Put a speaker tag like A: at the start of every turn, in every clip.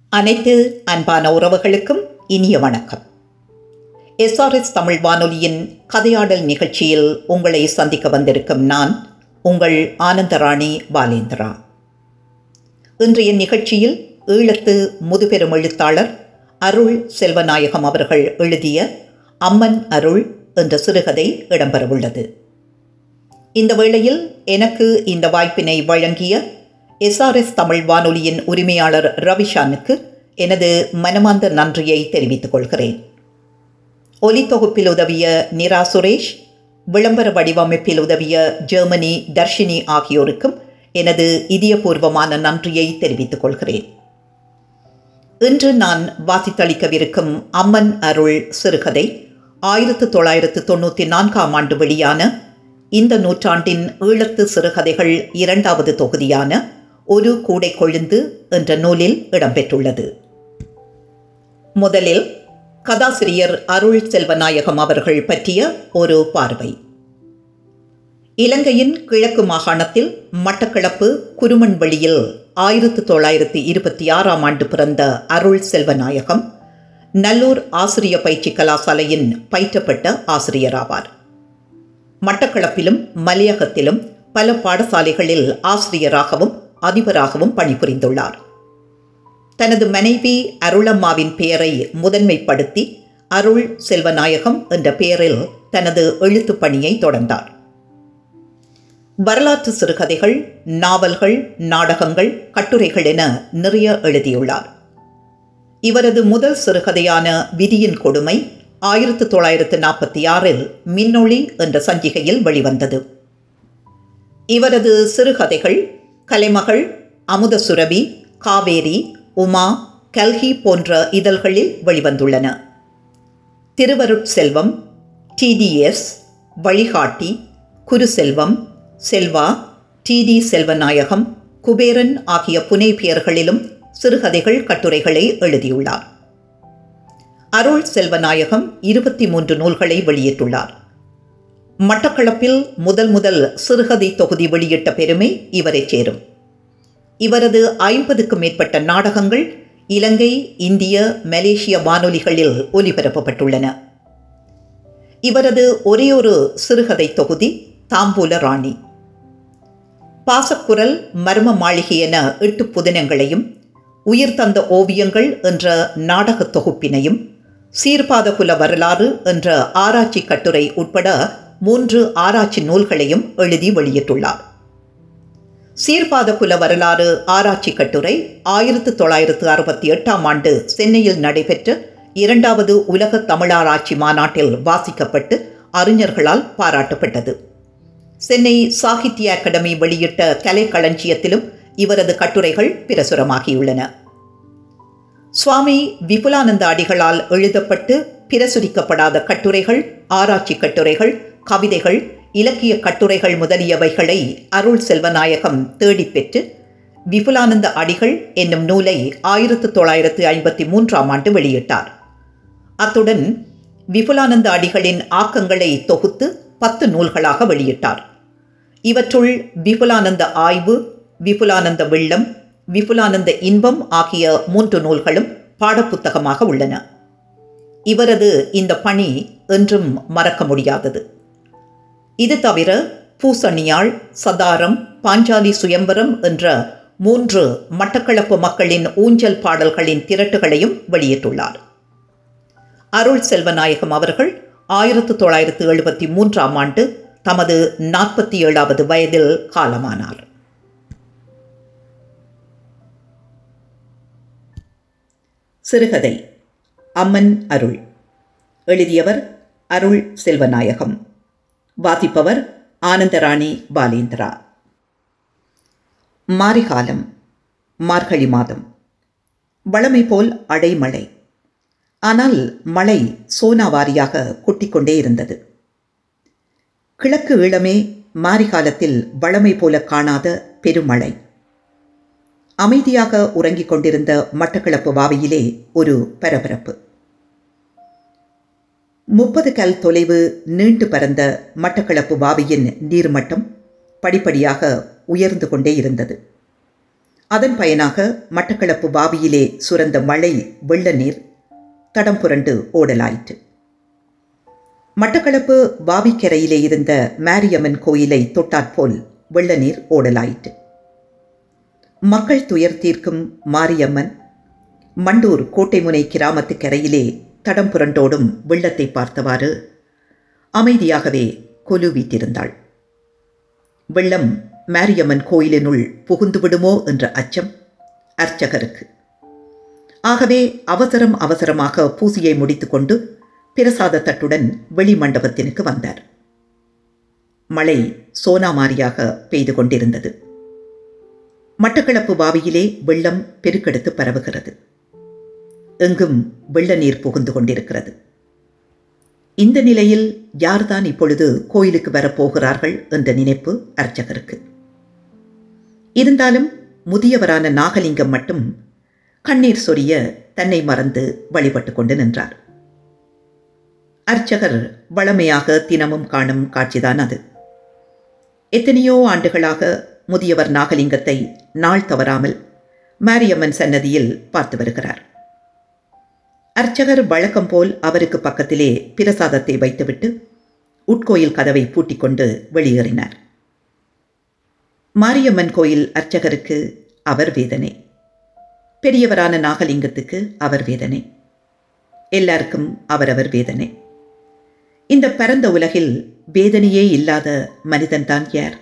A: அனைத்து அன்பான உறவுகளுக்கும் இனிய வணக்கம் எஸ்ஆர்எஸ் தமிழ் வானொலியின் கதையாடல் நிகழ்ச்சியில் உங்களை சந்திக்க வந்திருக்கும் நான் உங்கள் ஆனந்தராணி பாலேந்திரா இன்றைய நிகழ்ச்சியில் ஈழத்து முதுபெரும் எழுத்தாளர் அருள் செல்வநாயகம் அவர்கள் எழுதிய அம்மன் அருள் என்ற சிறுகதை இடம்பெறவுள்ளது இந்த வேளையில் எனக்கு இந்த வாய்ப்பினை வழங்கிய எஸ்ஆர்எஸ் தமிழ் வானொலியின் உரிமையாளர் ரவிஷானுக்கு எனது மனமார்ந்த நன்றியை தெரிவித்துக் கொள்கிறேன் ஒலி தொகுப்பில் உதவிய நிரா சுரேஷ் விளம்பர வடிவமைப்பில் உதவிய ஜெர்மனி தர்ஷினி ஆகியோருக்கும் எனது இதயபூர்வமான நன்றியை தெரிவித்துக் கொள்கிறேன் இன்று நான் வாசித்தளிக்கவிருக்கும் அம்மன் அருள் சிறுகதை ஆயிரத்து தொள்ளாயிரத்து தொண்ணூற்றி நான்காம் ஆண்டு வெளியான இந்த நூற்றாண்டின் ஈழத்து சிறுகதைகள் இரண்டாவது தொகுதியான ஒரு கூடை கொழுந்து என்ற நூலில் இடம்பெற்றுள்ளது முதலில் கதாசிரியர் அருள் செல்வநாயகம் அவர்கள் பற்றிய ஒரு பார்வை இலங்கையின் கிழக்கு மாகாணத்தில் மட்டக்களப்பு குருமன்வெளியில் ஆயிரத்து தொள்ளாயிரத்து இருபத்தி ஆறாம் ஆண்டு பிறந்த அருள் செல்வநாயகம் நல்லூர் ஆசிரிய பயிற்சி கலாசாலையின் பயிற்றப்பட்ட ஆசிரியராவார் மட்டக்களப்பிலும் மலையகத்திலும் பல பாடசாலைகளில் ஆசிரியராகவும் அதிபராகவும் பணிபுரிந்துள்ளார் தனது மனைவி அருளம்மாவின் பெயரை முதன்மைப்படுத்தி அருள் செல்வநாயகம் என்ற பெயரில் தனது எழுத்துப் பணியை தொடர்ந்தார் வரலாற்று சிறுகதைகள் நாவல்கள் நாடகங்கள் கட்டுரைகள் என நிறைய எழுதியுள்ளார் இவரது முதல் சிறுகதையான விதியின் கொடுமை ஆயிரத்து தொள்ளாயிரத்து நாற்பத்தி ஆறில் மின்னொளி என்ற சஞ்சிகையில் வெளிவந்தது இவரது சிறுகதைகள் கலைமகள் அமுத சுரபி காவேரி உமா கல்கி போன்ற இதழ்களில் வெளிவந்துள்ளன திருவருட்செல்வம் டிடிஎஸ் வழிகாட்டி குருசெல்வம் செல்வா டிடி செல்வநாயகம் குபேரன் ஆகிய புனை பெயர்களிலும் சிறுகதைகள் கட்டுரைகளை எழுதியுள்ளார் அருள் செல்வநாயகம் இருபத்தி மூன்று நூல்களை வெளியிட்டுள்ளார் மட்டக்களப்பில் முதல் முதல் சிறுகதை தொகுதி வெளியிட்ட பெருமை இவரை சேரும் இவரது ஐம்பதுக்கும் மேற்பட்ட நாடகங்கள் இலங்கை இந்திய மலேசிய வானொலிகளில் ஒலிபரப்பப்பட்டுள்ளன இவரது ஒரே ஒரு சிறுகதை தொகுதி தாம்பூல ராணி பாசக்குரல் மர்ம மாளிகை என எட்டு புதினங்களையும் உயிர் தந்த ஓவியங்கள் என்ற நாடகத் தொகுப்பினையும் சீர்பாதகுல வரலாறு என்ற ஆராய்ச்சி கட்டுரை உட்பட மூன்று ஆராய்ச்சி நூல்களையும் எழுதி வெளியிட்டுள்ளார் சீர்பாதகுல வரலாறு ஆராய்ச்சி கட்டுரை ஆயிரத்து தொள்ளாயிரத்து அறுபத்தி எட்டாம் ஆண்டு சென்னையில் நடைபெற்ற இரண்டாவது உலக தமிழாராய்ச்சி மாநாட்டில் வாசிக்கப்பட்டு அறிஞர்களால் பாராட்டப்பட்டது சென்னை சாகித்ய அகாடமி வெளியிட்ட கலை களஞ்சியத்திலும் இவரது கட்டுரைகள் பிரசுரமாகியுள்ளன சுவாமி விபுலானந்த அடிகளால் எழுதப்பட்டு பிரசுரிக்கப்படாத கட்டுரைகள் ஆராய்ச்சி கட்டுரைகள் கவிதைகள் இலக்கிய கட்டுரைகள் முதலியவைகளை அருள் செல்வநாயகம் தேடிப்பெற்று விபுலானந்த அடிகள் என்னும் நூலை ஆயிரத்து தொள்ளாயிரத்து ஐம்பத்தி மூன்றாம் ஆண்டு வெளியிட்டார் அத்துடன் விபுலானந்த அடிகளின் ஆக்கங்களை தொகுத்து பத்து நூல்களாக வெளியிட்டார் இவற்றுள் விபுலானந்த ஆய்வு விபுலானந்த வெள்ளம் விபுலானந்த இன்பம் ஆகிய மூன்று நூல்களும் பாடப்புத்தகமாக உள்ளன இவரது இந்த பணி என்றும் மறக்க முடியாதது இது தவிர பூசணியாள் சதாரம் பாஞ்சாலி சுயம்பரம் என்ற மூன்று மட்டக்களப்பு மக்களின் ஊஞ்சல் பாடல்களின் திரட்டுகளையும் வெளியிட்டுள்ளார் அருள் செல்வநாயகம் அவர்கள் ஆயிரத்து தொள்ளாயிரத்து எழுபத்தி மூன்றாம் ஆண்டு தமது நாற்பத்தி ஏழாவது வயதில் காலமானார் சிறுகதை அம்மன் அருள் எழுதியவர் அருள் செல்வநாயகம் வாசிப்பவர் ஆனந்தராணி பாலேந்திரா மாரிகாலம் மார்கழி மாதம் வளமை போல் அடைமழை ஆனால் மழை சோனாவாரியாக கொட்டிக்கொண்டே இருந்தது கிழக்கு ஈழமே மாரிகாலத்தில் வளமை போல காணாத பெருமழை அமைதியாக உறங்கிக் கொண்டிருந்த மட்டக்களப்பு வாவியிலே ஒரு பரபரப்பு முப்பது கல் தொலைவு நீண்டு பரந்த மட்டக்களப்பு வாவியின் நீர்மட்டம் படிப்படியாக உயர்ந்து கொண்டே இருந்தது அதன் பயனாக மட்டக்களப்பு பாவியிலே சுரந்த மழை வெள்ள நீர் தடம் புரண்டு ஓடலாயிற்று மட்டக்களப்பு பாவிக்கரையிலே இருந்த மாரியம்மன் கோயிலை தொட்டாற்போல் வெள்ள நீர் ஓடலாயிற்று மக்கள் துயர் தீர்க்கும் மாரியம்மன் மண்டூர் கோட்டைமுனை கிராமத்து கரையிலே தடம் புரண்டோடும் வெள்ளத்தை பார்த்தவாறு அமைதியாகவே கொலு வீட்டிருந்தாள் வெள்ளம் மாரியம்மன் கோயிலினுள் புகுந்து விடுமோ என்ற அச்சம் அர்ச்சகருக்கு ஆகவே அவசரம் அவசரமாக பூசியை முடித்துக்கொண்டு பிரசாத தட்டுடன் வெளி மண்டபத்தினுக்கு வந்தார் மழை சோனாமாரியாக பெய்து கொண்டிருந்தது மட்டக்களப்பு பாவியிலே வெள்ளம் பெருக்கெடுத்து பரவுகிறது எங்கும் வெள்ள நீர் புகுந்து கொண்டிருக்கிறது இந்த நிலையில் யார்தான் இப்பொழுது கோயிலுக்கு வரப்போகிறார்கள் என்ற நினைப்பு அர்ச்சகருக்கு இருந்தாலும் முதியவரான நாகலிங்கம் மட்டும் கண்ணீர் சொரிய தன்னை மறந்து வழிபட்டு கொண்டு நின்றார் அர்ச்சகர் வளமையாக தினமும் காணும் காட்சிதான் அது எத்தனையோ ஆண்டுகளாக முதியவர் நாகலிங்கத்தை நாள் தவறாமல் மாரியம்மன் சன்னதியில் பார்த்து வருகிறார் அர்ச்சகர் வழக்கம் போல் அவருக்கு பக்கத்திலே பிரசாதத்தை வைத்துவிட்டு உட்கோயில் கதவை பூட்டிக் கொண்டு வெளியேறினார் மாரியம்மன் கோயில் அர்ச்சகருக்கு அவர் வேதனை பெரியவரான நாகலிங்கத்துக்கு அவர் வேதனை எல்லாருக்கும் அவரவர் வேதனை இந்த பரந்த உலகில் வேதனையே இல்லாத மனிதன்தான் யார்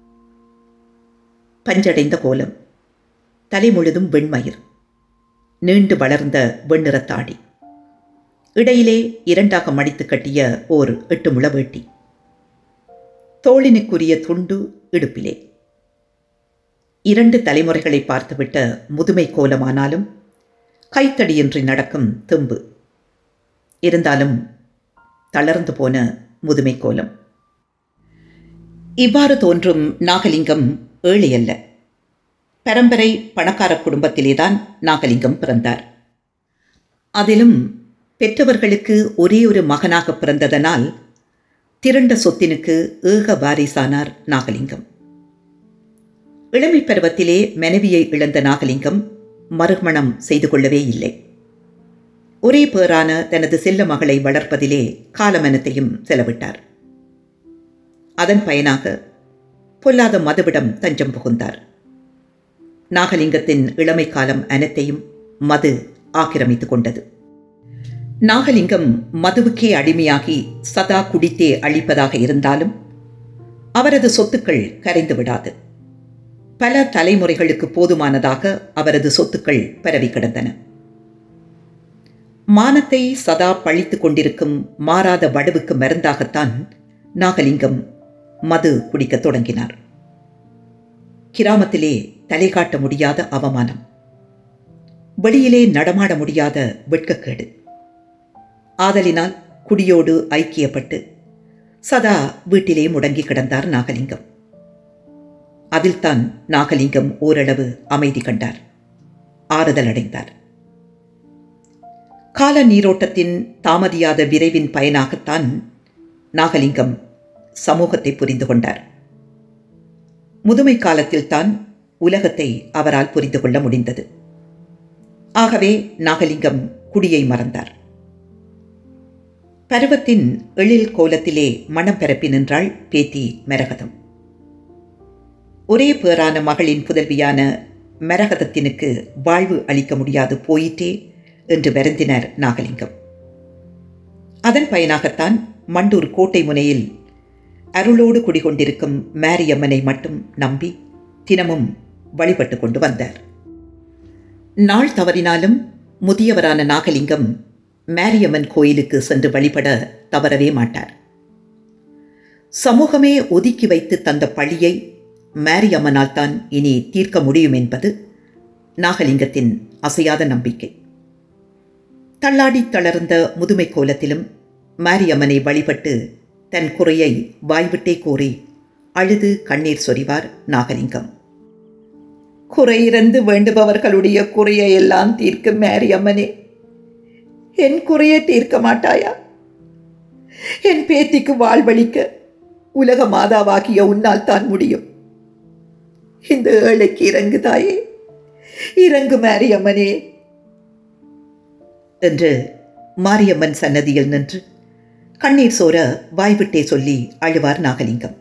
A: பஞ்சடைந்த கோலம் தலை முழுதும் வெண்மயிர் நீண்டு வளர்ந்த வெண்ணிறத்தாடி இடையிலே இரண்டாக மடித்து கட்டிய ஓர் எட்டு முழ வேட்டி தோளினுக்குரிய துண்டு இடுப்பிலே இரண்டு தலைமுறைகளை பார்த்துவிட்ட முதுமை கோலமானாலும் கைத்தடியின்றி நடக்கும் தெம்பு இருந்தாலும் தளர்ந்து போன முதுமை கோலம் இவ்வாறு தோன்றும் நாகலிங்கம் ஏழை அல்ல பரம்பரை பணக்கார குடும்பத்திலேதான் நாகலிங்கம் பிறந்தார் அதிலும் பெற்றவர்களுக்கு ஒரே ஒரு மகனாக பிறந்ததனால் திரண்ட சொத்தினுக்கு ஏக வாரிசானார் நாகலிங்கம் இளமை பருவத்திலே மனைவியை இழந்த நாகலிங்கம் மறுமணம் செய்து கொள்ளவே இல்லை ஒரே பேரான தனது செல்ல மகளை வளர்ப்பதிலே காலமனத்தையும் செலவிட்டார் அதன் பயனாக பொல்லாத மதுவிடம் தஞ்சம் புகுந்தார் நாகலிங்கத்தின் இளமை காலம் அனைத்தையும் மது ஆக்கிரமித்துக் கொண்டது நாகலிங்கம் மதுவுக்கே அடிமையாகி சதா குடித்தே அழிப்பதாக இருந்தாலும் அவரது சொத்துக்கள் கரைந்து விடாது பல தலைமுறைகளுக்கு போதுமானதாக அவரது சொத்துக்கள் பரவி கிடந்தன மானத்தை சதா பழித்துக் கொண்டிருக்கும் மாறாத வடுவுக்கு மருந்தாகத்தான் நாகலிங்கம் மது குடிக்கத் தொடங்கினார் கிராமத்திலே தலை காட்ட முடியாத அவமானம் வெளியிலே நடமாட முடியாத வெட்கக்கேடு ஆதலினால் குடியோடு ஐக்கியப்பட்டு சதா வீட்டிலே முடங்கி கிடந்தார் நாகலிங்கம் அதில்தான் நாகலிங்கம் ஓரளவு அமைதி கண்டார் ஆறுதல் அடைந்தார் கால நீரோட்டத்தின் தாமதியாத விரைவின் பயனாகத்தான் நாகலிங்கம் சமூகத்தை புரிந்து கொண்டார் முதுமை காலத்தில்தான் உலகத்தை அவரால் புரிந்து கொள்ள முடிந்தது ஆகவே நாகலிங்கம் குடியை மறந்தார் பருவத்தின் எழில் கோலத்திலே மனம் பரப்பி நின்றாள் பேத்தி மரகதம் ஒரே பேரான மகளின் புதல்வியான மரகதத்தினுக்கு வாழ்வு அளிக்க முடியாது போயிற்றே என்று வருந்தினார் நாகலிங்கம் அதன் பயனாகத்தான் மண்டூர் கோட்டை முனையில் அருளோடு குடிகொண்டிருக்கும் மாரியம்மனை மட்டும் நம்பி தினமும் வழிபட்டு கொண்டு வந்தார் நாள் தவறினாலும் முதியவரான நாகலிங்கம் மாரியம்மன் கோயிலுக்கு சென்று வழிபட தவறவே மாட்டார் சமூகமே ஒதுக்கி வைத்து தந்த பழியை மாரியம்மனால் தான் இனி தீர்க்க முடியும் என்பது நாகலிங்கத்தின் அசையாத நம்பிக்கை தள்ளாடி தளர்ந்த முதுமை கோலத்திலும் மாரியம்மனை வழிபட்டு தன் குறையை வாய்விட்டே கூறி அழுது கண்ணீர் சொரிவார் நாகலிங்கம் குறையிறந்து வேண்டுபவர்களுடைய குறையை எல்லாம் தீர்க்கும் மாரியம்மனே என் குறையை தீர்க்க மாட்டாயா என் பேத்திக்கு வாழ்வழிக்க உலக மாதாவாகிய உன்னால் தான் முடியும் இந்த ஏழைக்கு இறங்கு தாயே இறங்கு மாரியம்மனே என்று மாரியம்மன் சன்னதியில் நின்று கண்ணீர் சோர வாய்விட்டே சொல்லி அழுவார் நாகலிங்கம்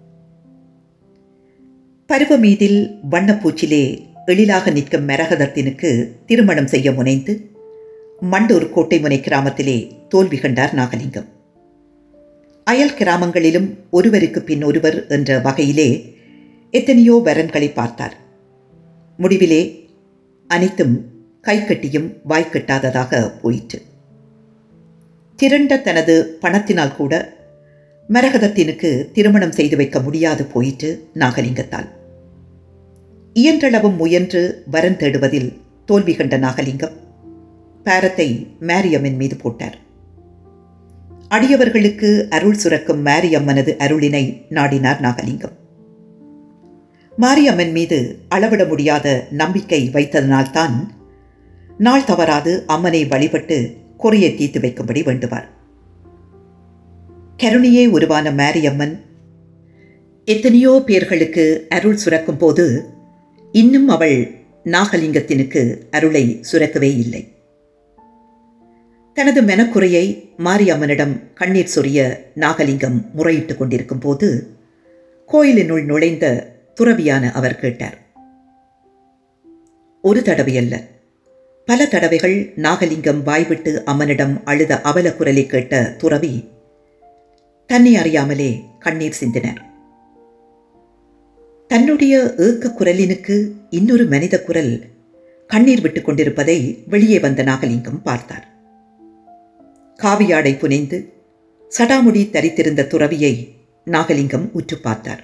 A: பருவமீதில் வண்ணப்பூச்சிலே எழிலாக நிற்கும் மரகதத்தினுக்கு திருமணம் செய்ய முனைந்து மண்டூர் கோட்டைமுனை கிராமத்திலே தோல்வி கண்டார் நாகலிங்கம் அயல் கிராமங்களிலும் ஒருவருக்கு பின் ஒருவர் என்ற வகையிலே எத்தனையோ வரன்களை பார்த்தார் முடிவிலே அனைத்தும் கைக்கட்டியும் வாய்க்கட்டாததாக போயிற்று திரண்ட தனது பணத்தினால் கூட மரகதத்தினுக்கு திருமணம் செய்து வைக்க முடியாது போயிற்று நாகலிங்கத்தால் இயன்றளவும் முயன்று வரன் தேடுவதில் தோல்வி கண்ட நாகலிங்கம் பாரத்தை மேரியம்மன் மீது போட்டார் அடியவர்களுக்கு அருள் சுரக்கும் மாரியம்மனது அருளினை நாடினார் நாகலிங்கம் மாரியம்மன் மீது அளவிட முடியாத நம்பிக்கை வைத்ததனால்தான் நாள் தவறாது அம்மனை வழிபட்டு குறையை தீர்த்து வைக்கும்படி வேண்டுவார் கருணியே உருவான மாரியம்மன் எத்தனையோ பேர்களுக்கு அருள் சுரக்கும் போது இன்னும் அவள் நாகலிங்கத்தினுக்கு அருளை சுரக்கவே இல்லை தனது மெனக்குறையை மாரியம்மனிடம் கண்ணீர் சொரிய நாகலிங்கம் முறையிட்டுக் கொண்டிருக்கும் போது கோயிலினுள் நுழைந்த துறவியான அவர் கேட்டார் ஒரு தடவையல்ல பல தடவைகள் நாகலிங்கம் வாய்விட்டு அம்மனிடம் அழுத அவல குரலை கேட்ட துறவி தன்னை அறியாமலே கண்ணீர் சிந்தினார் தன்னுடைய ஏக்க குரலினுக்கு இன்னொரு மனித குரல் கண்ணீர் விட்டுக் கொண்டிருப்பதை வெளியே வந்த நாகலிங்கம் பார்த்தார் காவியாடை புனைந்து சடாமுடி தரித்திருந்த துறவியை நாகலிங்கம் உற்று பார்த்தார்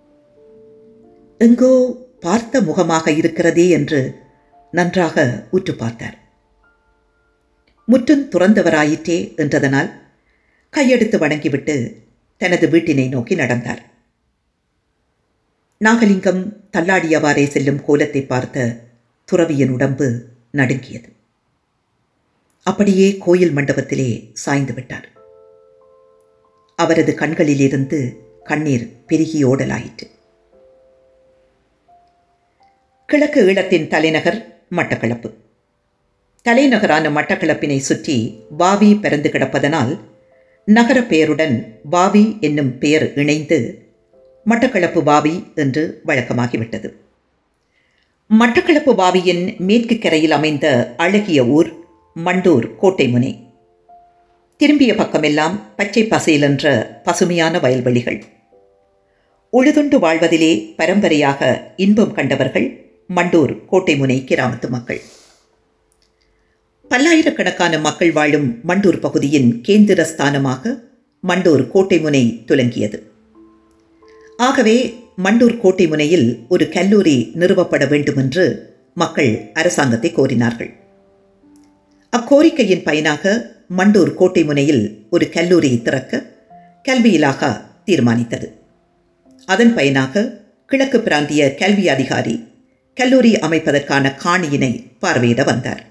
A: எங்கோ பார்த்த முகமாக இருக்கிறதே என்று நன்றாக உற்று பார்த்தார் முற்றும் துறந்தவராயிற்றே என்றதனால் கையெடுத்து வணங்கிவிட்டு தனது வீட்டினை நோக்கி நடந்தார் நாகலிங்கம் தள்ளாடியவாறே செல்லும் கோலத்தை பார்த்த துறவியின் உடம்பு நடுங்கியது அப்படியே கோயில் மண்டபத்திலே சாய்ந்து விட்டார் அவரது கண்களிலிருந்து கண்ணீர் பெருகி ஓடலாயிற்று கிழக்கு ஈழத்தின் தலைநகர் மட்டக்களப்பு தலைநகரான மட்டக்களப்பினை சுற்றி வாவி பிறந்து கிடப்பதனால் நகர பெயருடன் வாவி என்னும் பெயர் இணைந்து மட்டக்களப்பு வாவி என்று வழக்கமாகிவிட்டது மட்டக்களப்பு வாவியின் மேற்கு கரையில் அமைந்த அழகிய ஊர் மண்டூர் கோட்டைமுனை திரும்பிய பக்கமெல்லாம் பச்சை பசையிலென்ற பசுமையான வயல்வெளிகள் உழுதுண்டு வாழ்வதிலே பரம்பரையாக இன்பம் கண்டவர்கள் மண்டூர் கோட்டைமுனை கிராமத்து மக்கள் பல்லாயிரக்கணக்கான மக்கள் வாழும் மண்டூர் பகுதியின் கேந்திர ஸ்தானமாக மண்டூர் கோட்டைமுனை துலங்கியது ஆகவே மண்டூர் கோட்டைமுனையில் ஒரு கல்லூரி நிறுவப்பட வேண்டுமென்று மக்கள் அரசாங்கத்தை கோரினார்கள் அக்கோரிக்கையின் பயனாக மண்டூர் கோட்டைமுனையில் ஒரு கல்லூரி திறக்க கல்வியிலாக தீர்மானித்தது அதன் பயனாக கிழக்கு பிராந்திய கல்வி அதிகாரி கல்லூரி அமைப்பதற்கான காணியினை பார்வையிட வந்தார்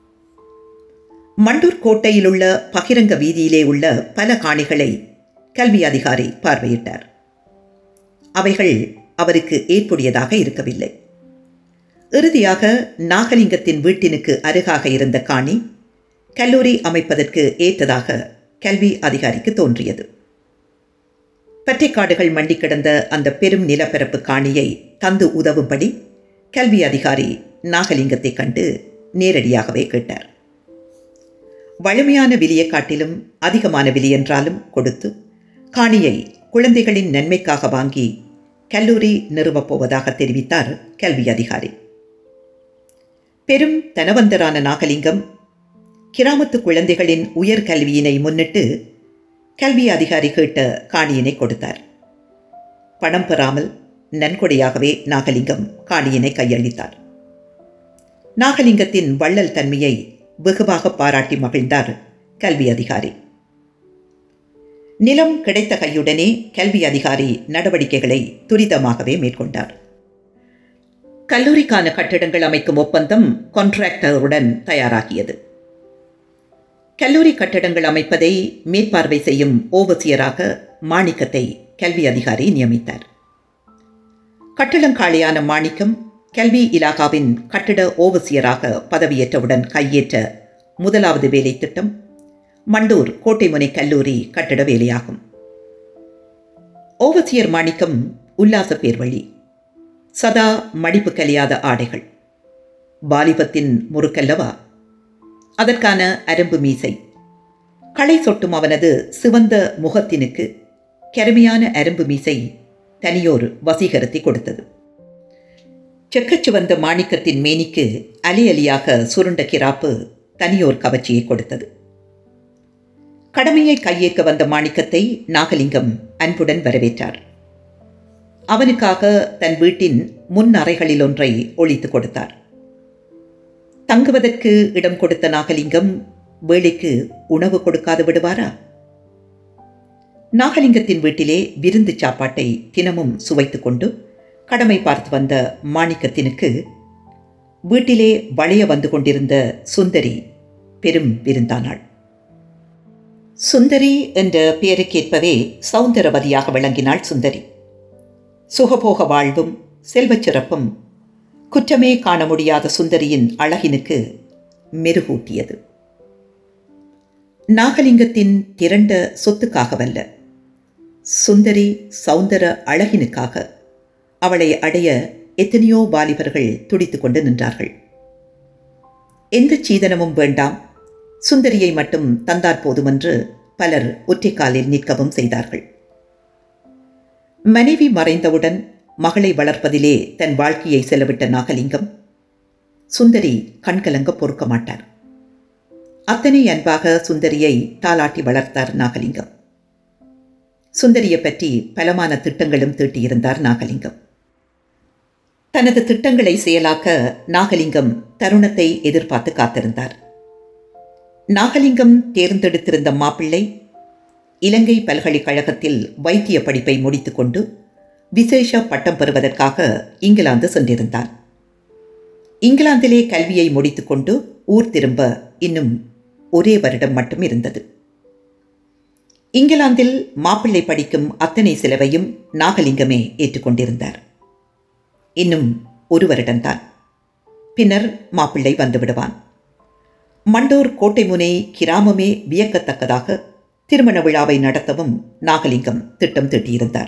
A: மண்டூர் கோட்டையில் உள்ள பகிரங்க வீதியிலே உள்ள பல காணிகளை கல்வி அதிகாரி பார்வையிட்டார் அவைகள் அவருக்கு ஏற்புடையதாக இருக்கவில்லை இறுதியாக நாகலிங்கத்தின் வீட்டினுக்கு அருகாக இருந்த காணி கல்லூரி அமைப்பதற்கு ஏற்றதாக கல்வி அதிகாரிக்கு தோன்றியது பற்றைக்காடுகள் மண்டி கிடந்த அந்த பெரும் நிலப்பரப்பு காணியை தந்து உதவும்படி கல்வி அதிகாரி நாகலிங்கத்தை கண்டு நேரடியாகவே கேட்டார் வலிமையான விலையை காட்டிலும் அதிகமான விலை என்றாலும் கொடுத்து காணியை குழந்தைகளின் நன்மைக்காக வாங்கி கல்லூரி நிறுவப் போவதாக தெரிவித்தார் கல்வி அதிகாரி பெரும் தனவந்தரான நாகலிங்கம் கிராமத்து குழந்தைகளின் உயர் கல்வியினை முன்னிட்டு கல்வி அதிகாரி கேட்ட காணியினை கொடுத்தார் பணம் பெறாமல் நன்கொடையாகவே நாகலிங்கம் காணியினை கையளித்தார் நாகலிங்கத்தின் வள்ளல் தன்மையை வெகுவாக பாராட்டி மகிழ்ந்தார் கல்வி அதிகாரி நிலம் கிடைத்த கையுடனே கல்வி அதிகாரி நடவடிக்கைகளை துரிதமாகவே மேற்கொண்டார் கல்லூரிக்கான கட்டிடங்கள் அமைக்கும் ஒப்பந்தம் கான்ட்ராக்டருடன் தயாராகியது கல்லூரி கட்டடங்கள் அமைப்பதை மேற்பார்வை செய்யும் ஓவசியராக மாணிக்கத்தை கல்வி அதிகாரி நியமித்தார் கட்டளங்காளியான மாணிக்கம் கல்வி இலாகாவின் கட்டிட ஓவசியராக பதவியேற்றவுடன் கையேற்ற முதலாவது வேலை திட்டம் மண்டூர் கோட்டைமுனை கல்லூரி கட்டிட வேலையாகும் ஓவசியர் மாணிக்கம் உல்லாச பேர்வழி சதா மடிப்பு கலியாத ஆடைகள் வாலிபத்தின் முறுக்கல்லவா அதற்கான அரம்பு மீசை களை சொட்டும் அவனது சிவந்த முகத்தினுக்கு கருமையான அரம்பு மீசை தனியோர் வசீகரத்தை கொடுத்தது செக்கச்சிவந்த மாணிக்கத்தின் மேனிக்கு அலி அலியாக சுருண்ட கிராப்பு தனியோர் கவர்ச்சியை கொடுத்தது கடமையை கையேற்க வந்த மாணிக்கத்தை நாகலிங்கம் அன்புடன் வரவேற்றார் அவனுக்காக தன் வீட்டின் முன் அறைகளில் ஒன்றை ஒழித்து கொடுத்தார் தங்குவதற்கு இடம் கொடுத்த நாகலிங்கம் வேலைக்கு உணவு கொடுக்காது விடுவாரா நாகலிங்கத்தின் வீட்டிலே விருந்து சாப்பாட்டை தினமும் சுவைத்துக் கொண்டு கடமை பார்த்து வந்த மாணிக்கத்தினுக்கு வீட்டிலே வளைய வந்து கொண்டிருந்த சுந்தரி பெரும் விருந்தானாள் சுந்தரி என்ற பெயருக்கேற்பவே சௌந்தரவதியாக விளங்கினாள் சுந்தரி சுகபோக வாழ்வும் செல்வச் சிறப்பும் குற்றமே காண முடியாத சுந்தரியின் அழகினுக்கு மெருகூட்டியது நாகலிங்கத்தின் திரண்ட சொத்துக்காகவல்ல சுந்தரி சௌந்தர அழகினுக்காக அவளை அடைய எத்தனையோ வாலிபர்கள் துடித்துக் கொண்டு நின்றார்கள் எந்த சீதனமும் வேண்டாம் சுந்தரியை மட்டும் தந்தாற் போதுமென்று பலர் ஒற்றைக்காலில் நிற்கவும் செய்தார்கள் மனைவி மறைந்தவுடன் மகளை வளர்ப்பதிலே தன் வாழ்க்கையை செலவிட்ட நாகலிங்கம் சுந்தரி கண்கலங்க பொறுக்க மாட்டார் அத்தனை அன்பாக சுந்தரியை தாளாட்டி வளர்த்தார் நாகலிங்கம் சுந்தரியை பற்றி பலமான திட்டங்களும் தீட்டியிருந்தார் நாகலிங்கம் தனது திட்டங்களை செயலாக்க நாகலிங்கம் தருணத்தை எதிர்பார்த்து காத்திருந்தார் நாகலிங்கம் தேர்ந்தெடுத்திருந்த மாப்பிள்ளை இலங்கை பல்கலைக்கழகத்தில் வைத்திய படிப்பை முடித்துக்கொண்டு விசேஷ பட்டம் பெறுவதற்காக இங்கிலாந்து சென்றிருந்தான் இங்கிலாந்திலே கல்வியை முடித்துக்கொண்டு ஊர் திரும்ப இன்னும் ஒரே வருடம் மட்டும் இருந்தது இங்கிலாந்தில் மாப்பிள்ளை படிக்கும் அத்தனை செலவையும் நாகலிங்கமே ஏற்றுக்கொண்டிருந்தார் இன்னும் ஒரு வருடம்தான் பின்னர் மாப்பிள்ளை வந்துவிடுவான் மண்டூர் கோட்டை முனை கிராமமே வியக்கத்தக்கதாக திருமண விழாவை நடத்தவும் நாகலிங்கம் திட்டம் தீட்டியிருந்தார்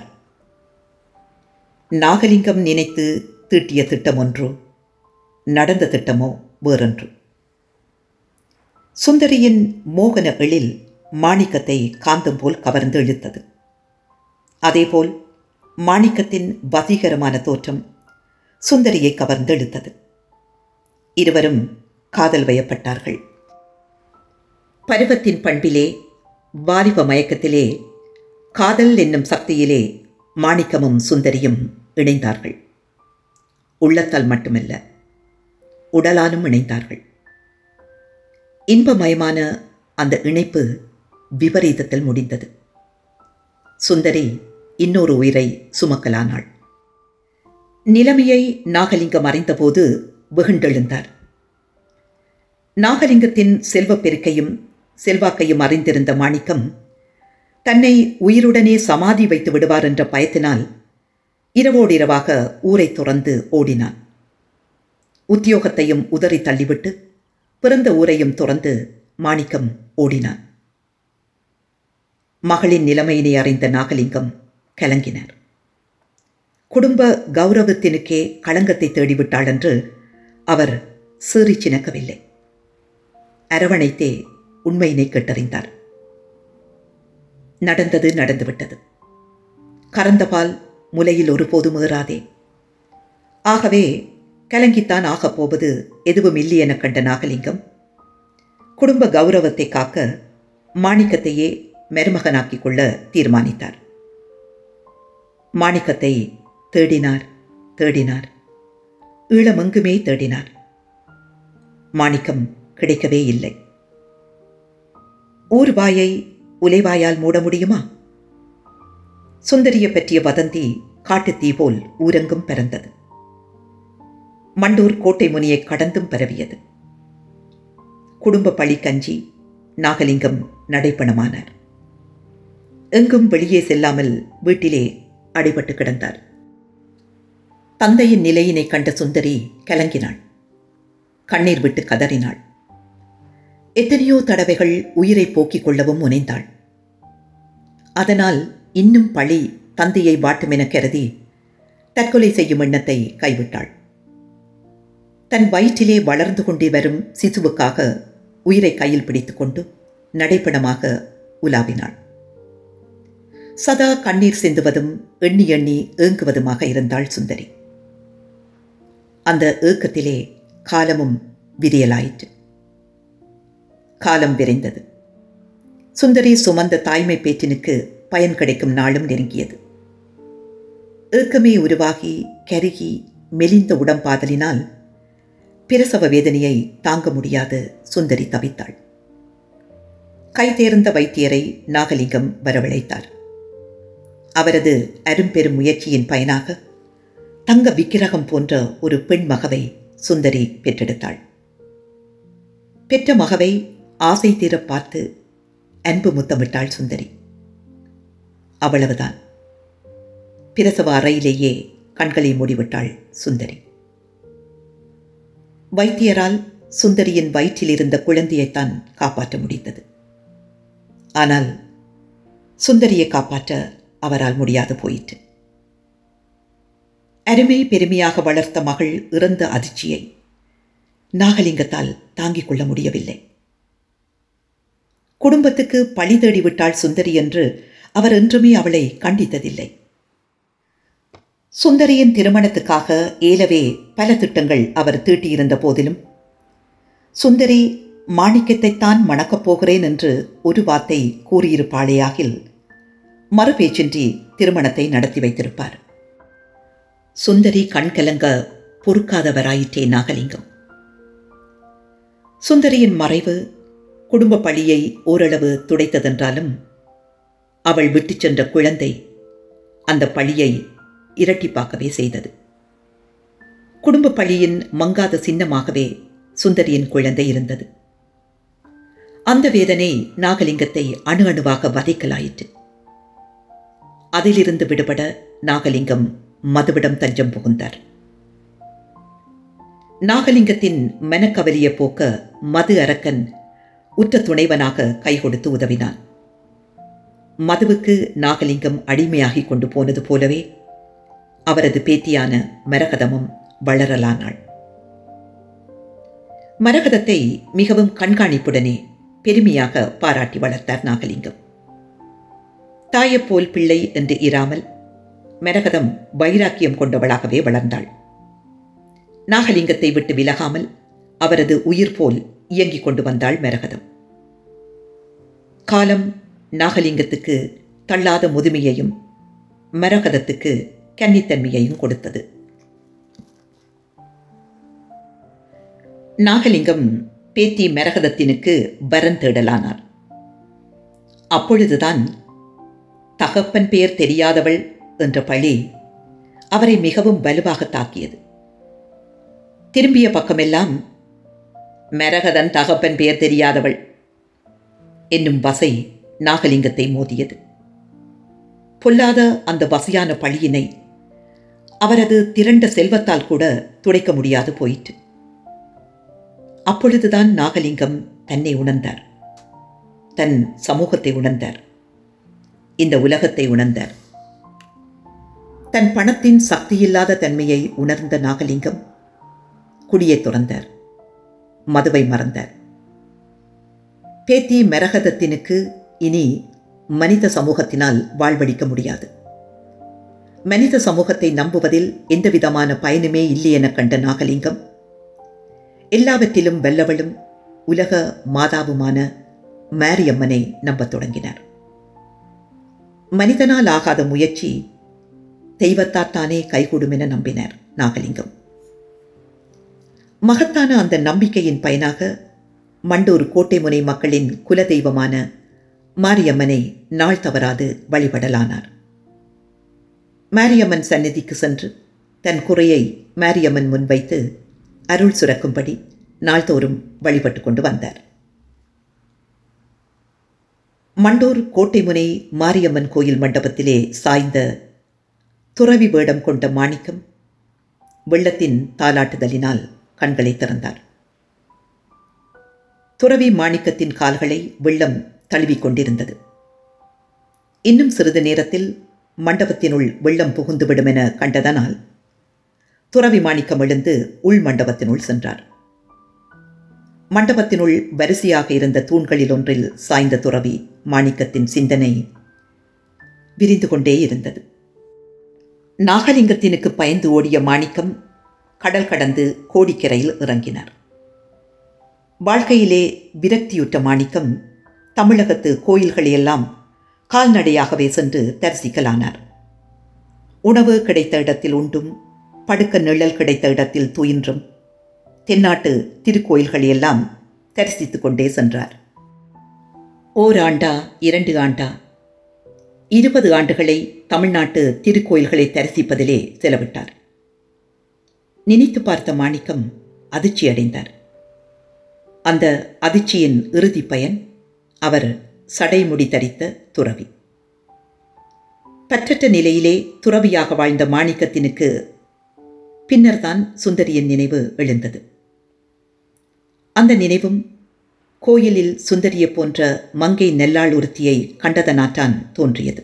A: நாகலிங்கம் நினைத்து தீட்டிய திட்டம் ஒன்று நடந்த திட்டமோ வேறொன்று சுந்தரியின் மோகன எழில் மாணிக்கத்தை காந்தம் போல் கவர்ந்து இழுத்தது அதேபோல் மாணிக்கத்தின் வசீகரமான தோற்றம் சுந்தரியை கவர்ந்து இழுத்தது இருவரும் காதல் வயப்பட்டார்கள் பருவத்தின் பண்பிலே வாலிப மயக்கத்திலே காதல் என்னும் சக்தியிலே மாணிக்கமும் சுந்தரியும் இணைந்தார்கள் உள்ளத்தால் மட்டுமல்ல உடலாலும் இணைந்தார்கள் இன்பமயமான அந்த இணைப்பு விபரீதத்தில் முடிந்தது சுந்தரி இன்னொரு உயிரை சுமக்கலானாள் நிலைமையை நாகலிங்கம் அறிந்தபோது வெகுண்டெழுந்தார் நாகலிங்கத்தின் செல்வப் பெருக்கையும் செல்வாக்கையும் அறிந்திருந்த மாணிக்கம் தன்னை உயிருடனே சமாதி வைத்து விடுவார் என்ற பயத்தினால் இரவோடிரவாக ஊரை துறந்து ஓடினான் உத்தியோகத்தையும் உதறி தள்ளிவிட்டு பிறந்த ஊரையும் துறந்து மாணிக்கம் ஓடினான் மகளின் நிலைமையினை அறிந்த நாகலிங்கம் கலங்கினார் குடும்ப கௌரவத்தினுக்கே களங்கத்தை தேடிவிட்டாள் என்று அவர் சீறி சினக்கவில்லை அரவணைத்தே உண்மையினை கேட்டறிந்தார் நடந்தது நடந்துவிட்டது கறந்த பால் முலையில் ஒருபோதும் ஏறாதே ஆகவே கலங்கித்தான் ஆகப் போவது எதுவும் இல்லை என கண்ட நாகலிங்கம் குடும்ப கௌரவத்தை காக்க மாணிக்கத்தையே மருமகனாக்கிக் கொள்ள தீர்மானித்தார் மாணிக்கத்தை தேடினார் தேடினார் ஈழமெங்குமே தேடினார் மாணிக்கம் கிடைக்கவே இல்லை ஊர் வாயை உலைவாயால் மூட முடியுமா சுந்தரிய பற்றிய வதந்தி காட்டுத்தீ போல் ஊரெங்கும் பறந்தது மண்டூர் கோட்டை முனியை கடந்தும் பரவியது குடும்ப பழி கஞ்சி நாகலிங்கம் நடைப்பணமானார் எங்கும் வெளியே செல்லாமல் வீட்டிலே அடிபட்டு கிடந்தார் தந்தையின் நிலையினை கண்ட சுந்தரி கலங்கினாள் கண்ணீர் விட்டு கதறினாள் எத்தனையோ தடவைகள் உயிரை போக்கிக் கொள்ளவும் முனைந்தாள் அதனால் இன்னும் பழி தந்தையை வாட்டுமென கருதி தற்கொலை செய்யும் எண்ணத்தை கைவிட்டாள் தன் வயிற்றிலே வளர்ந்து கொண்டே வரும் சிசுவுக்காக உயிரை கையில் பிடித்துக்கொண்டு நடைப்படமாக உலாவினாள் சதா கண்ணீர் சிந்துவதும் எண்ணி எண்ணி ஏங்குவதுமாக இருந்தாள் சுந்தரி அந்த ஏக்கத்திலே காலமும் விரியலாயிற்று காலம் விரைந்தது சுந்தரி சுமந்த தாய்மை பேற்றினுக்கு பயன் கிடைக்கும் நாளும் நெருங்கியது ஏக்கமே உருவாகி கருகி மெலிந்த உடம்பாதலினால் பிரசவ வேதனையை தாங்க முடியாது சுந்தரி தவித்தாள் கை தேர்ந்த வைத்தியரை நாகலிங்கம் வரவழைத்தார் அவரது அரும்பெரும் முயற்சியின் பயனாக தங்க விக்கிரகம் போன்ற ஒரு பெண் மகவை சுந்தரி பெற்றெடுத்தாள் பெற்ற மகவை ஆசை தீர பார்த்து அன்பு முத்தமிட்டாள் சுந்தரி அவ்வளவுதான் பிரசவ அறையிலேயே கண்களை மூடிவிட்டாள் சுந்தரி வைத்தியரால் சுந்தரியின் வயிற்றில் இருந்த குழந்தையைத்தான் காப்பாற்ற முடிந்தது ஆனால் சுந்தரியை காப்பாற்ற அவரால் முடியாது போயிற்று அருமை பெருமையாக வளர்த்த மகள் இறந்த அதிர்ச்சியை நாகலிங்கத்தால் தாங்கிக் கொள்ள முடியவில்லை குடும்பத்துக்கு பழி தேடிவிட்டாள் சுந்தரி என்று அவர் என்றுமே அவளை கண்டித்ததில்லை சுந்தரியின் திருமணத்துக்காக ஏலவே பல திட்டங்கள் அவர் தீட்டியிருந்த போதிலும் சுந்தரி மாணிக்கத்தைத்தான் மணக்கப் போகிறேன் என்று ஒரு வார்த்தை கூறியிருப்பாளேயாகில் மறுபேச்சின்றி திருமணத்தை நடத்தி வைத்திருப்பார் சுந்தரி கண்கலங்க பொறுக்காதவராயிற்றே நாகலிங்கம் சுந்தரியின் மறைவு குடும்ப பழியை ஓரளவு துடைத்ததென்றாலும் அவள் விட்டுச் சென்ற குழந்தை அந்த பழியை இரட்டிப்பாக்கவே செய்தது குடும்ப பழியின் மங்காத சின்னமாகவே சுந்தரியின் குழந்தை இருந்தது அந்த வேதனை நாகலிங்கத்தை அணு அணுவாக வதைக்கலாயிற்று அதிலிருந்து விடுபட நாகலிங்கம் மதுவிடம் தஞ்சம் புகுந்தார் நாகலிங்கத்தின் மனக்கவலிய போக்க மது அரக்கன் உற்ற துணைவனாக கை கொடுத்து உதவினான் மதுவுக்கு நாகலிங்கம் அடிமையாகி கொண்டு போனது போலவே அவரது பேத்தியான மரகதமும் வளரலானாள் மரகதத்தை மிகவும் கண்காணிப்புடனே பெருமையாக பாராட்டி வளர்த்தார் நாகலிங்கம் தாயப்போல் பிள்ளை என்று இராமல் மரகதம் வைராக்கியம் கொண்டவளாகவே வளர்ந்தாள் நாகலிங்கத்தை விட்டு விலகாமல் அவரது உயிர் போல் இயங்கிக் கொண்டு வந்தாள் மரகதம் காலம் நாகலிங்கத்துக்கு தள்ளாத முதுமையையும் மரகதத்துக்கு கன்னித்தன்மையையும் கொடுத்தது நாகலிங்கம் பேத்தி மரகதத்தினுக்கு வரன் தேடலானார் அப்பொழுதுதான் தகப்பன் பெயர் தெரியாதவள் என்ற பழி அவரை மிகவும் வலுவாக தாக்கியது திரும்பிய பக்கமெல்லாம் மரகதன் தகப்பன் பெயர் தெரியாதவள் என்னும் வசை நாகலிங்கத்தை மோதியது பொல்லாத அந்த வசையான பழியினை அவரது திரண்ட செல்வத்தால் கூட துடைக்க முடியாது போயிற்று அப்பொழுதுதான் நாகலிங்கம் தன்னை உணர்ந்தார் தன் சமூகத்தை உணர்ந்தார் இந்த உலகத்தை உணர்ந்தார் தன் பணத்தின் சக்தியில்லாத தன்மையை உணர்ந்த நாகலிங்கம் குடியை துறந்தார் மதுவை மறந்தார் பேத்தி மெரகதத்தினுக்கு இனி மனித சமூகத்தினால் வாழ்வழிக்க முடியாது மனித சமூகத்தை நம்புவதில் எந்தவிதமான பயனுமே இல்லை என கண்ட நாகலிங்கம் எல்லாவற்றிலும் வெல்லவளும் உலக மாதாவுமான மாரியம்மனை நம்பத் தொடங்கினார் மனிதனால் ஆகாத முயற்சி தெய்வத்தாத்தானே கைகூடும் என நம்பினார் நாகலிங்கம் மகத்தான அந்த நம்பிக்கையின் பயனாக மண்டூர் கோட்டைமுனை மக்களின் குலதெய்வமான மாரியம்மனை நாள் தவறாது வழிபடலானார் மாரியம்மன் சந்நிதிக்கு சென்று தன் குறையை மாரியம்மன் முன்வைத்து அருள் சுரக்கும்படி நாள்தோறும் வழிபட்டு கொண்டு வந்தார் மண்டூர் கோட்டைமுனை மாரியம்மன் கோயில் மண்டபத்திலே சாய்ந்த துறவி வேடம் கொண்ட மாணிக்கம் வெள்ளத்தின் தாலாட்டுதலினால் கண்களை திறந்தார் துறவி மாணிக்கத்தின் கால்களை வெள்ளம் தழுவிக் கொண்டிருந்தது இன்னும் சிறிது நேரத்தில் மண்டபத்தினுள் வெள்ளம் புகுந்துவிடும் என கண்டதனால் துறவி மாணிக்கம் எழுந்து உள் மண்டபத்தினுள் சென்றார் மண்டபத்தினுள் வரிசையாக இருந்த தூண்களில் ஒன்றில் சாய்ந்த துறவி மாணிக்கத்தின் சிந்தனை விரிந்து கொண்டே இருந்தது நாகலிங்கத்தினுக்கு பயந்து ஓடிய மாணிக்கம் கடல் கடந்து கோடிக்கரையில் இறங்கினார் வாழ்க்கையிலே விரக்தியுற்ற மாணிக்கம் தமிழகத்து கோயில்களையெல்லாம் கால்நடையாகவே சென்று தரிசிக்கலானார் உணவு கிடைத்த இடத்தில் உண்டும் படுக்க நிழல் கிடைத்த இடத்தில் துயின்றும் தென்னாட்டு திருக்கோயில்களையெல்லாம் தரிசித்து கொண்டே சென்றார் ஓர் ஆண்டா இரண்டு ஆண்டா இருபது ஆண்டுகளை தமிழ்நாட்டு திருக்கோயில்களை தரிசிப்பதிலே செலவிட்டார் நினைத்து பார்த்த மாணிக்கம் அதிர்ச்சி அடைந்தார் அந்த அதிர்ச்சியின் இறுதி பயன் அவர் சடைமுடி தரித்த துறவி பற்றற்ற நிலையிலே துறவியாக வாழ்ந்த மாணிக்கத்தினுக்கு பின்னர்தான் சுந்தரியின் நினைவு எழுந்தது அந்த நினைவும் கோயிலில் சுந்தரிய போன்ற மங்கை நெல்லாள் ஒருத்தியை கண்டதனாத்தான் தோன்றியது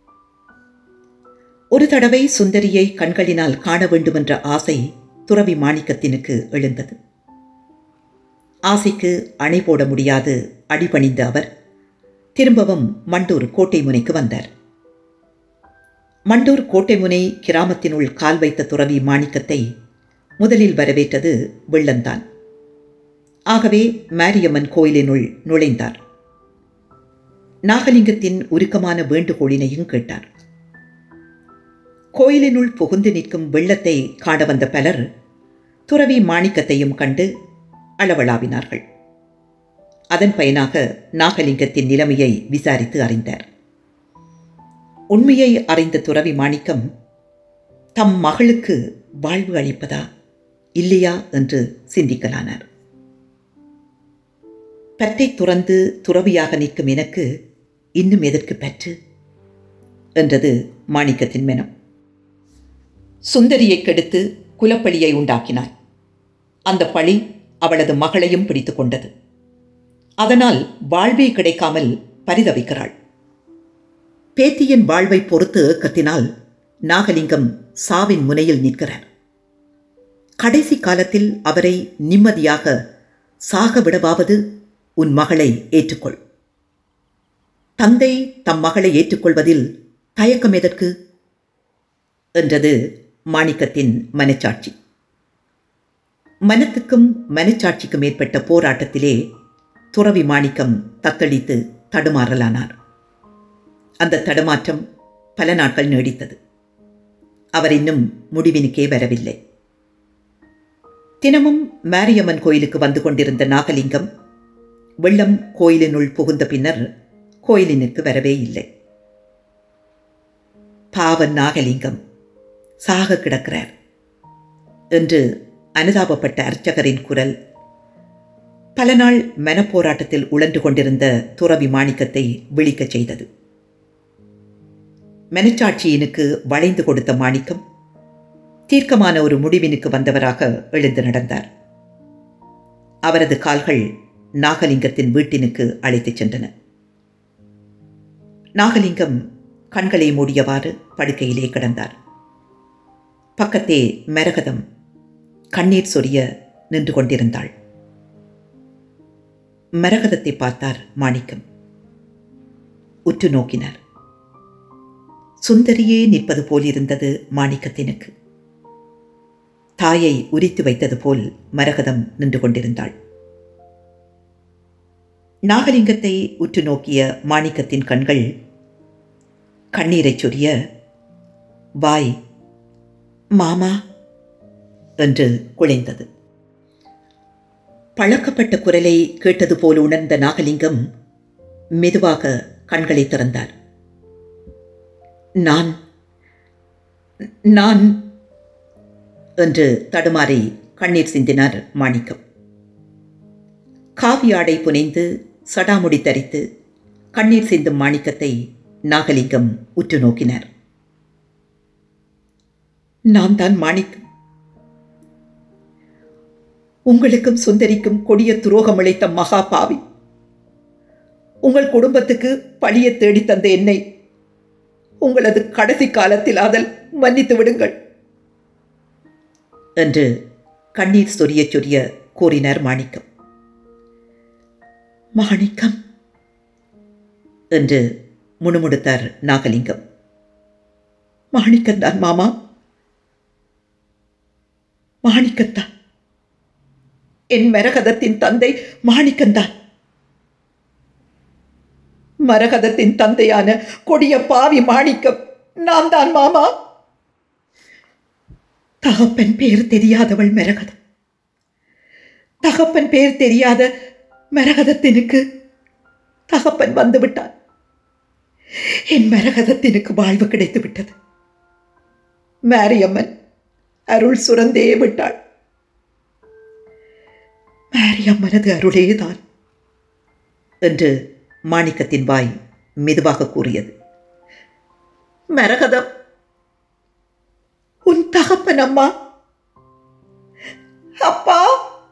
A: ஒரு தடவை சுந்தரியை கண்களினால் காண வேண்டுமென்ற ஆசை துறவி மாணிக்கத்தினுக்கு எழுந்தது ஆசைக்கு அணை போட முடியாது அடிபணிந்த அவர் திரும்பவும் மண்டூர் கோட்டை முனைக்கு வந்தார் மண்டூர் கோட்டை முனை கிராமத்தினுள் கால் வைத்த துறவி மாணிக்கத்தை முதலில் வரவேற்றது வெள்ளந்தான் ஆகவே மாரியம்மன் கோயிலினுள் நுழைந்தார் நாகலிங்கத்தின் உருக்கமான வேண்டுகோளினையும் கேட்டார் கோயிலினுள் புகுந்து நிற்கும் வெள்ளத்தை காண வந்த பலர் துறவி மாணிக்கத்தையும் கண்டு அளவளாவினார்கள் அதன் பயனாக நாகலிங்கத்தின் நிலைமையை விசாரித்து அறிந்தார் உண்மையை அறிந்த துறவி மாணிக்கம் தம் மகளுக்கு வாழ்வு அளிப்பதா இல்லையா என்று சிந்திக்கலானார் பற்றை துறந்து துறவியாக நிற்கும் எனக்கு இன்னும் எதற்கு பற்று என்றது மாணிக்கத்தின் மனம் சுந்தரியை கெடுத்து குலப்பழியை உண்டாக்கினாய் அந்த பழி அவளது மகளையும் பிடித்து கொண்டது அதனால் வாழ்வே கிடைக்காமல் பரிதவிக்கிறாள் பேத்தியின் வாழ்வை பொறுத்து ஏக்கத்தினால் நாகலிங்கம் சாவின் முனையில் நிற்கிறார் கடைசி காலத்தில் அவரை நிம்மதியாக சாக விடவாவது உன் மகளை ஏற்றுக்கொள் தந்தை தம் மகளை ஏற்றுக்கொள்வதில் தயக்கம் எதற்கு என்றது மாணிக்கத்தின் மனச்சாட்சி மனத்துக்கும் மனச்சாட்சிக்கும் ஏற்பட்ட போராட்டத்திலே துறவி மாணிக்கம் தத்தளித்து தடுமாறலானார் அந்த தடுமாற்றம் பல நாட்கள் நீடித்தது அவர் இன்னும் முடிவினுக்கே வரவில்லை தினமும் மாரியம்மன் கோயிலுக்கு வந்து கொண்டிருந்த நாகலிங்கம் வெள்ளம் கோயிலினுள் புகுந்த பின்னர் கோயிலினுக்கு வரவே இல்லை பாவன் நாகலிங்கம் சாக கிடக்கிறார் என்று அனுதாபப்பட்ட அர்ச்சகரின் குரல் பல நாள் மனப்போராட்டத்தில் உழன்று கொண்டிருந்த துறவி மாணிக்கத்தை விழிக்கச் செய்தது மனச்சாட்சியினுக்கு வளைந்து கொடுத்த மாணிக்கம் தீர்க்கமான ஒரு முடிவினுக்கு வந்தவராக எழுந்து நடந்தார் அவரது கால்கள் நாகலிங்கத்தின் வீட்டினுக்கு அழைத்துச் சென்றன நாகலிங்கம் கண்களை மூடியவாறு படுக்கையிலே கிடந்தார் பக்கத்தே மரகதம் கண்ணீர் சொரிய நின்று கொண்டிருந்தாள் மரகதத்தை பார்த்தார் மாணிக்கம் உற்று நோக்கினார் சுந்தரியே நிற்பது போல் இருந்தது மாணிக்கத்தினுக்கு தாயை உரித்து வைத்தது போல் மரகதம் நின்று கொண்டிருந்தாள் நாகலிங்கத்தை உற்று நோக்கிய மாணிக்கத்தின் கண்கள் கண்ணீரைச் சொரிய வாய் மாமா என்று குழைந்தது பழக்கப்பட்ட குரலை கேட்டது போல் உணர்ந்த நாகலிங்கம் மெதுவாக கண்களை திறந்தார் நான் நான் என்று தடுமாறி கண்ணீர் சிந்தினார் மாணிக்கம் காவி புனைந்து சடாமுடி தரித்து கண்ணீர் சிந்தும் மாணிக்கத்தை நாகலிங்கம் உற்று நோக்கினார் நான் தான் மாணிக்கம் உங்களுக்கும் சுந்தரிக்கும் கொடிய துரோகம் இழைத்த மகா பாவி உங்கள் குடும்பத்துக்கு பழிய தேடி தந்த என்னை உங்களது கடைசி காலத்தில் அதல் மன்னித்து விடுங்கள் என்று கண்ணீர் சொரிய சொரிய கூறினார் மாணிக்கம் மாணிக்கம் என்று முணுமுணுத்தார் நாகலிங்கம் மாணிக்கந்தான் மாமா மாணிக்கத்தான் என் மரகதத்தின் தந்தை மாணிக்கந்தான் மரகதத்தின் தந்தையான கொடிய பாவி மாணிக்கம் நான் தான் மாமா தகப்பன் பேர் தெரியாதவள் மரகதம் தகப்பன் பேர் தெரியாத மரகதத்தினுக்கு தகப்பன் வந்து விட்டான் என் மரகதத்தினுக்கு வாழ்வு கிடைத்து விட்டது மாரியம்மன் அருள் சுரந்தே விட்டாள் மாரியம்மனது அருளேதான் என்று மாணிக்கத்தின் வாய் மெதுவாக கூறியது மரகதம் உன் தகப்பன் அம்மா அப்பா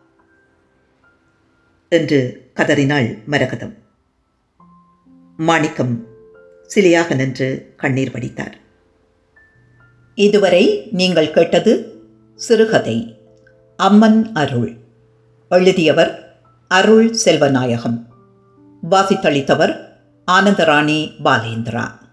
A: என்று கதறினாள் மரகதம் மாணிக்கம் சிலையாக நின்று கண்ணீர் வடித்தார் இதுவரை நீங்கள் கேட்டது சிறுகதை அம்மன் அருள் எழுதியவர் அருள் செல்வநாயகம் வாசித்தளித்தவர் ஆனந்தராணி பாலேந்திரா